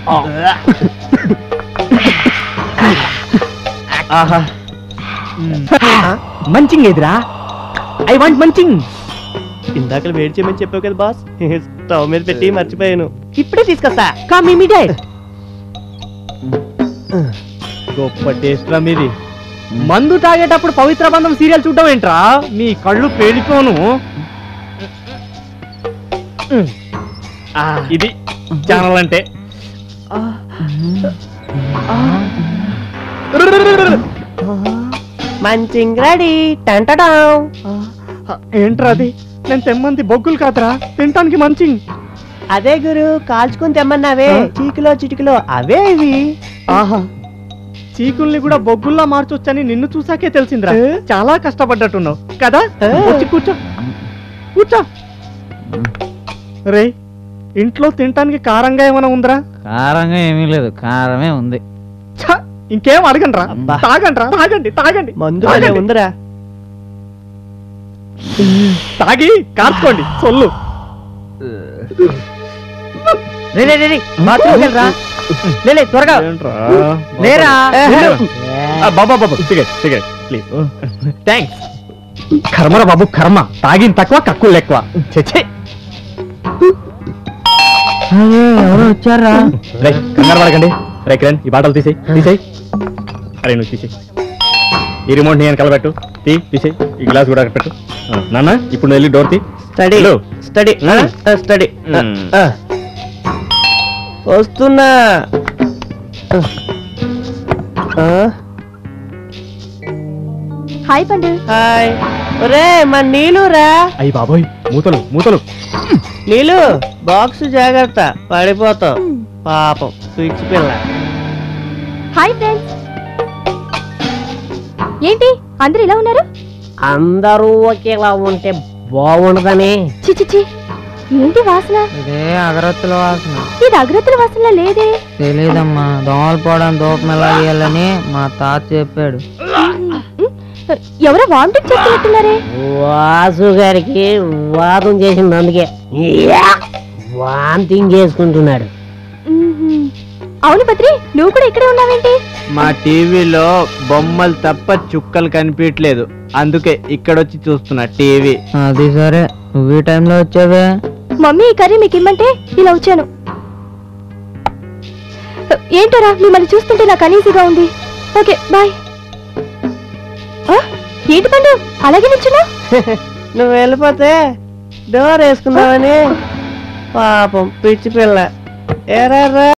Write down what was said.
ఆహా మంచింగ్ ఎదురా I want munching ఇందాక వేడి చేయమని చెప్పావు కదా బాస్ స్టవ్ మీద పెట్టి మర్చిపోయాను ఇప్పుడే తీసుకొస్తా కమ్ ఇమీడియట్ గొప్ప టేస్ట్ రా మీది మందు తాగేటప్పుడు పవిత్ర బంధం సీరియల్ చూడడం ఏంట్రా మీ కళ్ళు పేలిపోను ఆ, ఇది ఛానల్ అంటే మంచింగ్ రెడీ టంటడా ఏంట్రా అది నేను తెమ్మంది బొగ్గులు కాదురా తినటానికి మంచింగ్ అదే గురు కాల్చుకుని తెమ్మన్నావే చీకులో చిటికలో అవే ఇవి ఆహా చీకుల్ని కూడా బొగ్గుల్లా మార్చొచ్చని నిన్ను చూసాకే తెలిసిందిరా ఏ? చాలా కష్టపడ్డట్టున్నావు కదా ఏ? వచ్చి కూర్చో కూర్చో రే ఇంట్లో తినటానికి కారంగా ఏమైనా ఉందిరా కారంగా ఏమీ లేదు కారమే ఉంది ఛ! ఇంకేం అడగండిరా అబ్బా. తాగండిరా తాగండి తాగండి మందు తాగండి. భలే ఉందిరా తాగి కార్చుకోండి సొల్లు రే, రే, రే, రే, బాత్రూమ్కి వెళ్ళరా. లే, లే, త్వరగా లేరా వెళ్ళు. బాబా బాబు సిగరెట్ సిగరెట్ ప్లీజ్ థ్యాంక్స్ కర్మరా బాబు కర్మ తాగిన తక్కువ కక్కులు ఎక్కువ చచ్చే అయ్యో, ఎవరో వచ్చారా రే కంగారు పడకండి రే కిరణ్ ఈ బాటలు తీసేయి తీసేయి అరే నువ్వు తీసేయి ఈ రిమోట్ నేను కలబెట్టు తీ తీసేయి ఈ గ్లాస్ కూడా అక్కడ పెట్టు ఆ, నాన్న ఇప్పుడు నువ్వు వెళ్ళి డోర్ తీ స్టడీ హలో. స్టడీ మ్మ్. స్టడీ మ్మ్. వస్తున్నా ఆ, హాయ్ పండు హాయ్ ఒరే మన నీలు రా అయ్యి బాబోయ్ మూతలు మూతలు నీలు బాక్స్ జాగ్రత్త పడిపోతావు పాపం పిచ్చి పిల్ల హాయ్ ఫ్రెండ్స్ ఏంటి అందరు ఇలా ఉన్నారు అందరూ ఒకేలా ఉంటే బాగుండదని చి చి, చి ఏంటి వాసన ఇదే అగరత్తుల వాసన ఇది అగ్రత్తుల వాసన లేదే తెలీదమ్మా దోమలు పోవడం దూపం ఎలా గీయాలని మా తాత చెప్పాడు ఎవరో వామిటింగ్ చేస్తున్నట్టున్నారే వాసు గారికి వాదం చేసింది అందుకే వాంతింగ్ చేసుకుంటున్నాడు మ్మ్హ్మ్. అవును బద్రి నువ్వు కూడా ఇక్కడే ఉన్నావేంటి మా టీవీలో బొమ్మలు తప్ప చుక్కలు కనిపించట్లేదు అందుకే ఇక్కడొచ్చి చూస్తున్నా టీవీ అది సరే నువ్వు ఈ టైంలో వచ్చావే మమ్మీ ఈ కర్రీ మీకు ఇమ్మంటే ఇలా వచ్చాను ఏంటరా మిమ్మల్ని చూస్తుంటే నాకు అనీజీగా ఉంది ఓకే బాయ్ ఆ, ఏంటి పండు అలాగే నిల్చున్నా నువ్వు వెళ్ళిపోతే డోర్ వేసుకుందామని పాపం పిచ్చి పిల్ల ఏరా